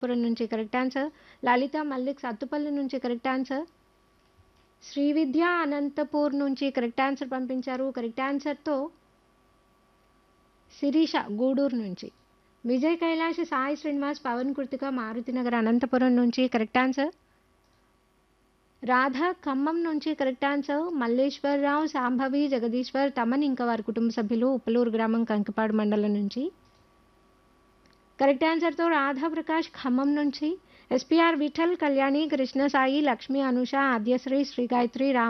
పురం నుంచి correct answer Lalitha Mallik Sathupalli నుంచి correct answer Srividya Anantapur నుంచి కరెక్ట్ ఆన్సర్ పంపించారు కరెక్ట్ ఆన్సర్తో శిరీష గూడూరు నుంచి విజయ్ కైలాష్ సాయి శ్రీనివాస్ పవన్ కృతిక మారుతినగర్ అనంతపురం నుంచి కరెక్ట్ ఆన్సర్ రాధ ఖమ్మం నుంచి కరెక్ట్ ఆన్సర్ మల్లేశ్వరరావు సాంభవి జగదీశ్వర్ తమన్ ఇంకా వారి కుటుంబ సభ్యులు ఉప్పలూరు గ్రామం కంకిపాడు మండలం నుంచి కరెక్ట్ ఆన్సర్తో రాధా ప్రకాష్ ఖమ్మం నుంచి ఎస్పీఆర్ విఠల్ కళ్యాణి కృష్ణ సాయి లక్ష్మి అనుష ఆద్యశ్రీ శ్రీ గాయత్రి రామ్